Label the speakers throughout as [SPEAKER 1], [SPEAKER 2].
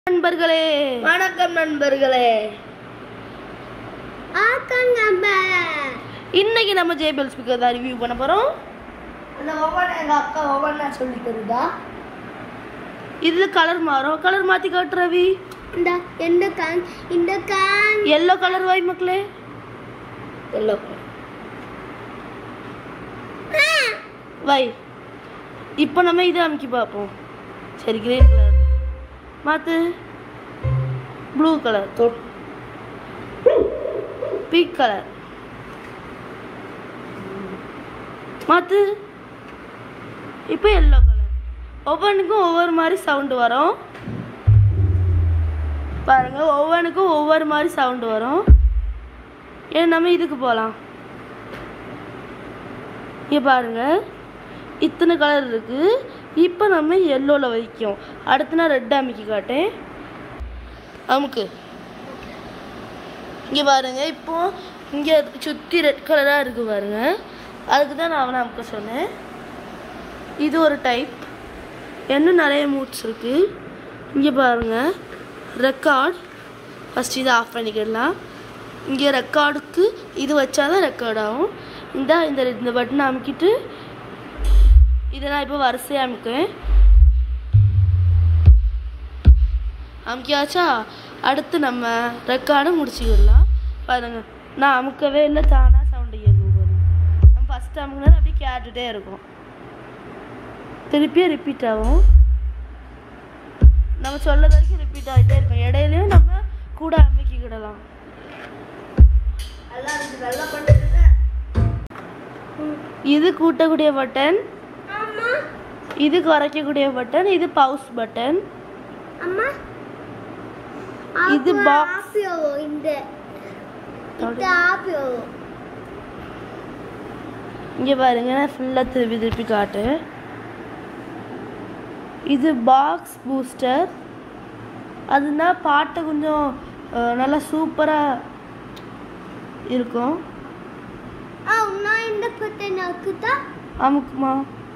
[SPEAKER 1] நண்பர்களே
[SPEAKER 2] வணக்கம் நண்பர்களே
[SPEAKER 1] இன்னைக்கு நம்ம ஜேபிஎல் ஸ்பீக்கர் தான் ரிவ்யூ பண்ண போறோம்
[SPEAKER 2] அந்த ஒவ்வொன்று எங்க அக்கா ஒவ்வொன்றா சொல்லி தருதா
[SPEAKER 1] இதுல கலர் மாறும் கலர் மாத்தி காட்டு ரவி
[SPEAKER 2] இந்த எந்த கான் இந்த கான்
[SPEAKER 1] எல்லோ கலர் வாய் மக்களே
[SPEAKER 2] எல்லோ
[SPEAKER 1] வை இப்போ நம்ம இதை அமைக்கி பார்ப்போம் சரி கிரீன் கலர் மாத்து ப்ளூ கலர்
[SPEAKER 2] தொட்
[SPEAKER 1] பிங்க் கலர் மாத்து இப்போ எல்லோ கலர் ஒவ்வொன்றுக்கும் ஒவ்வொரு மாதிரி சவுண்டு வரும் பாருங்க ஒவ்வொன்றுக்கும் ஒவ்வொரு மாதிரி சவுண்டு வரும் ஏன் நம்ம இதுக்கு போகலாம் இங்கே பாருங்க இத்தனை கலர் இருக்கு இப்போ நம்ம எல்லோவில் வைக்கும் அடுத்து நான் ரெட் அமைக்கி காட்டேன் அமுக்கு இங்கே பாருங்க இப்போ இங்கே சுற்றி ரெட் கலராக இருக்கு பாருங்க அதுக்கு தான் நான் அவனை அமுக்க சொன்னேன் இது ஒரு டைப் இன்னும் நிறைய மூட்ஸ் இருக்கு இங்கே பாருங்க ரெக்கார்ட் ஃபஸ்ட் இதை ஆஃப் பண்ணிக்கிடலாம் இங்கே ரெக்கார்டுக்கு இது வச்சாதான் ரெக்கார்ட் ஆகும் இந்த இந்த இந்த பட்டனை அமுக்கிட்டு இதை நான் இப்போ வரிசையாக அமுக்கேன் அமுக்கியாச்சா அடுத்து நம்ம ரெக்கார்டை முடிச்சுக்கிடலாம் பாருங்க நான் அமுக்கவே இல்லை தானாக சவுண்டு கேட்கும் பாருங்க நம்ம ஃபஸ்ட்டு அமுக்குனது அப்படியே கேட்டுகிட்டே இருக்கும் திருப்பியும் ரிப்பீட் ஆகும் நம்ம சொல்ல வரைக்கும் ரிப்பீட் ஆகிட்டே இருக்கும் இடையிலையும் நம்ம கூட அமுக்கிக்கிடலாம்
[SPEAKER 2] நல்லா இருக்கு நல்லா பண்ணுறது
[SPEAKER 1] இது கூட்டக்கூடிய பட்டன்
[SPEAKER 2] அம்மா
[SPEAKER 1] இது குறைக்கக்கூடிய பட்டன் இது பவுஸ் பட்டன்
[SPEAKER 2] அம்மா
[SPEAKER 1] இது box.
[SPEAKER 2] ஆப்பியோ இந்த இந்த ஆப்பியோ
[SPEAKER 1] இங்கே பாருங்க நான் ஃபுல்லாக திருப்பி திருப்பி காட்டு இது பாக்ஸ் பூஸ்டர் அதுனா பாட்டை கொஞ்சம் அஹ், நல்லா சூப்பராக இருக்கும்
[SPEAKER 2] ஆ நான் இந்த பட்டன் ஆக்குதா
[SPEAKER 1] அமுக்குமா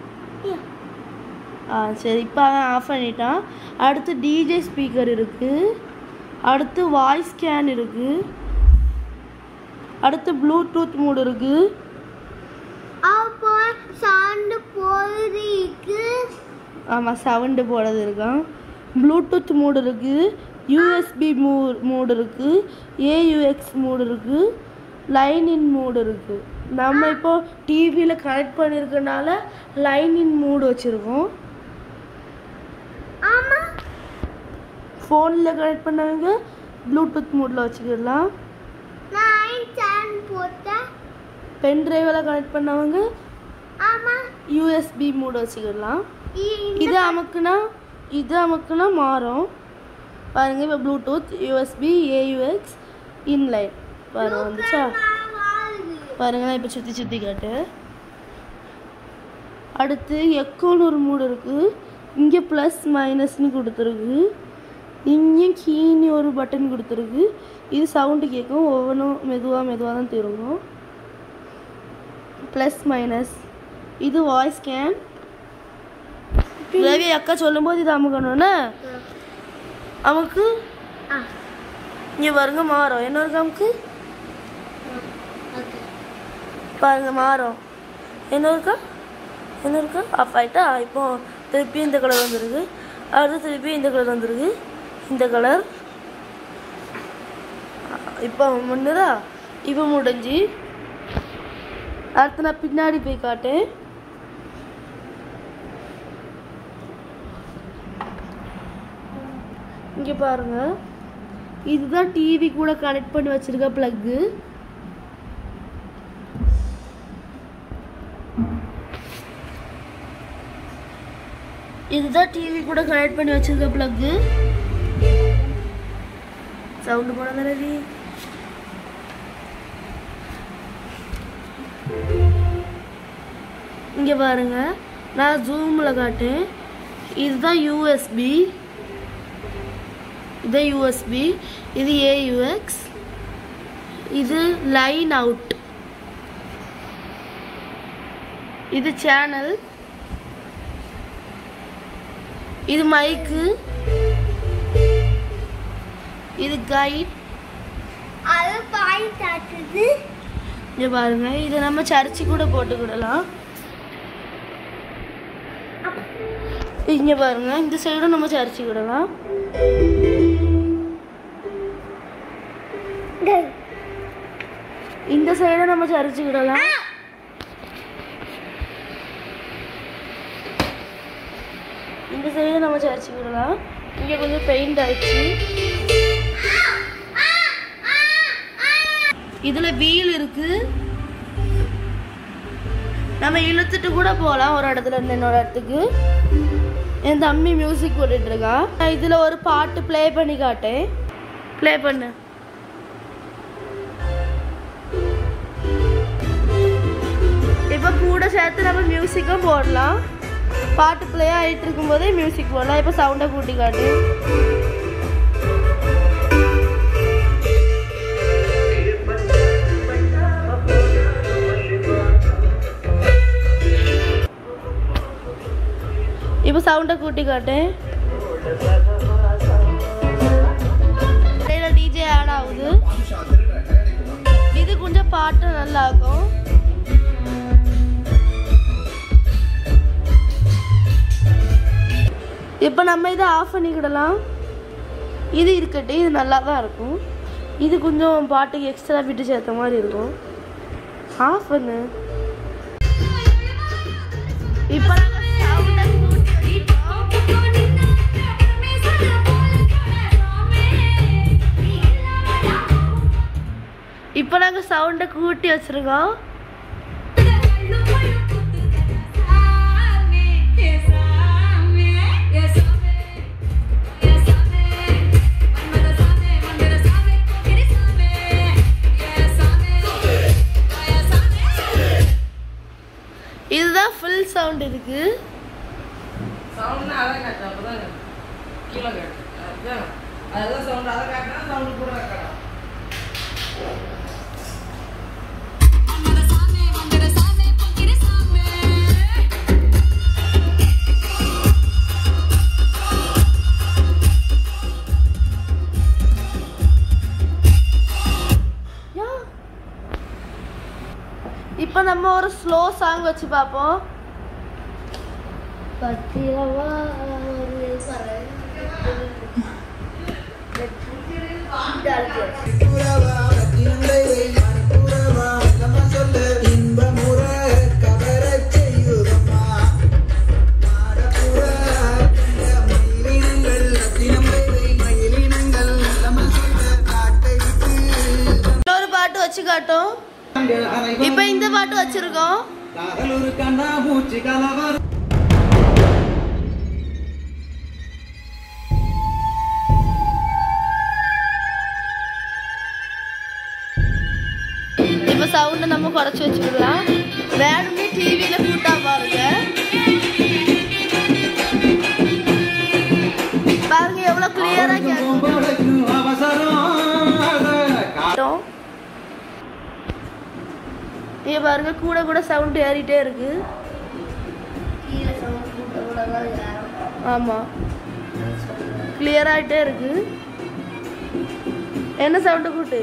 [SPEAKER 1] ஆ சரி இப்போ அவன் ஆஃப் பண்ணிட்டான் அடுத்து டிஜே ஸ்பீக்கர் இருக்குது அடுத்து வாய்ஸ் ஸ்கேன் இருக்குது அடுத்து ப்ளூடூத் மூடு இருக்குது
[SPEAKER 2] அப்போ சாண்டு போயிருக்கு
[SPEAKER 1] ஆமாம் சவுண்டு போடுறது இருக்கான் ப்ளூடூத் மூடு இருக்குது யூஎஸ்பி மூ மூடு இருக்குது ஏயுஎக்ஸ் மூடு இருக்குது லைன் இன் மூடு இருக்குது நம்ம இப்போ டிவியில் கனெக்ட் பண்ணியிருக்கனால லைன் இன் மூடு வச்சுருக்கோம்
[SPEAKER 2] ஆமா
[SPEAKER 1] ஃபோனில் கனெக்ட் பண்ணவங்க ப்ளூடூத் மூடில் வச்சுக்கிடலாம்
[SPEAKER 2] நான் சான் போட்டேன்
[SPEAKER 1] பென் டிரைவில் கனெக்ட் பண்ணவங்க
[SPEAKER 2] ஆமா
[SPEAKER 1] யூஎஸ்பி மூடு வச்சுக்கிடலாம்
[SPEAKER 2] இ-
[SPEAKER 1] இது அமுக்குனா இது அமுக்குனா மாறும் பாருங்க இப்போ ப்ளூடூத் யூஎஸ்பி ஏயுஎக்ஸ் இன்லைன் பாருங்க வந்துச்சா
[SPEAKER 2] நான் வாழ்வு.
[SPEAKER 1] பாருங்க நான் இப்போ சுற்றி சுற்றி காட்டு அடுத்து எக்கோன்னு ஒரு மூடு இருக்குது இங்கே ப்ளஸ் மைனஸ்னு கொடுத்துருக்கு இங்கேயும் கீனி ஒரு பட்டன் கொடுத்துருக்கு இது சவுண்டு கேட்கும் ஒவ்வொன்றும் மெதுவாக மெதுவாக தான் திரும்பும் ப்ளஸ் மைனஸ் இது வாய்ஸ் ஸ்கேன் ரவி அக்கா சொல்லும்போது இது அமுக்கணும்னா அமுக்கு
[SPEAKER 2] ஆ
[SPEAKER 1] இங்கே பாருங்க மாறும் என்ன இருக்கு அமுக்கு
[SPEAKER 2] ஓகே
[SPEAKER 1] பாருங்க மாறும் என்ன இருக்கா என்ன இருக்கா ஆஃப் ஆயிட்டா இப்போ திருப்பி இந்த கலர் வந்துருக்கு அடுத்து திருப்பி இந்த கலர் வந்துருக்கு இந்த கலர் இப்போ முன்னுதா இப்போ முடிஞ்சு அடுத்து நான் பின்னாடி போய் காட்டேன் இங்கே பாருங்க இதுதான் டிவி கூட கனெக்ட் பண்ணி வச்சிருக்க ப்ளக்கு இதுதான் டிவி கூட கனெக்ட் பண்ணி வச்சிருக்க ப்ளக்கு சவுண்டு போனது ரவி இங்க பாருங்க நான் ஜூமில் காட்டேன் இதுதான் யூஎஸ்பி இது யூஎஸ்பி இது ஏயுஎக்ஸ் இது லைன் அவுட் இது சேனல் இது மைக்கு இது கைட்
[SPEAKER 2] அது பாய் தாட்டுது
[SPEAKER 1] இங்க பாருங்க இதை நம்ம சர்ச்சு கூட போட்டுக்கிடலாம் இங்க பாருங்க இந்த சைடும் நம்ம சர்ச்சு விடலாம் இந்த சைடும் நம்ம சர்ச்சு விடலாம் இந்த சைடு நம்ம சர்ச்சு விடலாம் இங்க கொஞ்சம் பெயிண்ட் ஆயிடுச்சு இதுல வீல் இருக்கு நம்ம இழுத்துட்டு கூட போகலாம் ஒரு இடத்துல இருந்து இன்னொரு இடத்துக்கு என் தம்பி மியூசிக் போட்டுட்டு இருக்கான் நான் இதுல ஒரு பாட்டு ப்ளே பண்ணி காட்டேன் ப்ளே பண்ணு இப்போ கூட சேர்த்து நம்ம மியூசிக்கும் போடலாம் பாட்டு ப்ளே ஆகிட்டு இருக்கும்போதே மியூசிக் போடலாம் இப்போ சவுண்டை கூட்டி காட்டு இப்போ சவுண்டை கூட்டி காட்டேன் டிஜே ஆட் ஆகுது இது கொஞ்சம் பாட்டு நல்லா இருக்கும் இப்போ நம்ம இதை ஆஃப் பண்ணிக்கிடலாம் இது இருக்கட்டும் இது நல்லா தான் இருக்கும் இது கொஞ்சம் பாட்டுக்கு எக்ஸ்ட்ரா விட்டு சேர்த்த மாதிரி இருக்கும் ஆஃப் பண்ணு இப்போ நாங்கள் சவுண்டை கூட்டிட்டோம் இப்போ நாங்கள் சவுண்டை கூட்டி வச்சிருக்கோம் இதுதான் ஃபுல் சவுண்ட் இருக்கு
[SPEAKER 3] சவுண்ட்னா அதான் காட்டும் அப்பதான் கீழே காட்டும் அதுதான் அதுதான் சவுண்ட் அதை காட்டினா சவுண்ட் கூட காட்டும்
[SPEAKER 1] யா. இப்போ நம்ம ஒரு ஸ்லோ சாங் வச்சு பார்ப்போம் பத்திரவா ஒரு இன்னொரு பாட்டு வச்சு காட்டும் இப்போ இந்த பாட்டு வச்சிருக்கோம்
[SPEAKER 3] பூச்சி கலவர்
[SPEAKER 1] இப்போ சவுண்டை நம்ம குறைச்சி வச்சுக்கலாம் வேணுமே டிவியில கூட்டா பாருங்க பாருங்க எவ்வளவு கிளியரா கேட்கும்
[SPEAKER 3] அவசரம்
[SPEAKER 1] கேட்டோம் இங்க பாருங்க கூட கூட சவுண்ட் ஏறிட்டே இருக்கு ஆமா கிளியர் ஆயிட்டே இருக்கு என்ன சவுண்டு கூட்டு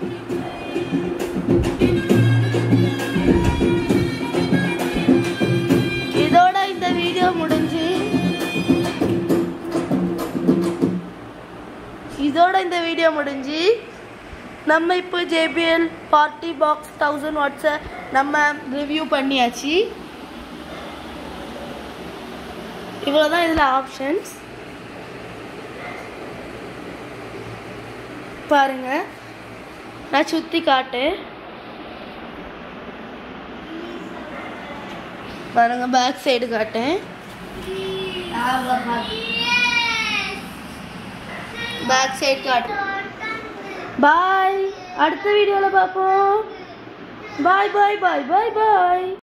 [SPEAKER 1] இதோட இந்த வீடியோ முடிஞ்சு இதோட இந்த வீடியோ முடிஞ்சு நம்ம இப்போ ஜேபிஎல் ஃபார்ட்டி பாக்ஸ் தௌசண்ட் வாட்ஸை நம்ம ரிவ்யூ பண்ணியாச்சு இவ்வளோதான் இதில் ஆப்ஷன்ஸ் பாருங்க நான் சுற்றி காட்டேன் பாருங்க பேக் சைடு காட்டேன் பேக் சைடு காட்டேன் பாய் அடுத்த வீடியோவில் பார்ப்போம் பாய் பாய் பாய் பாய் பாய்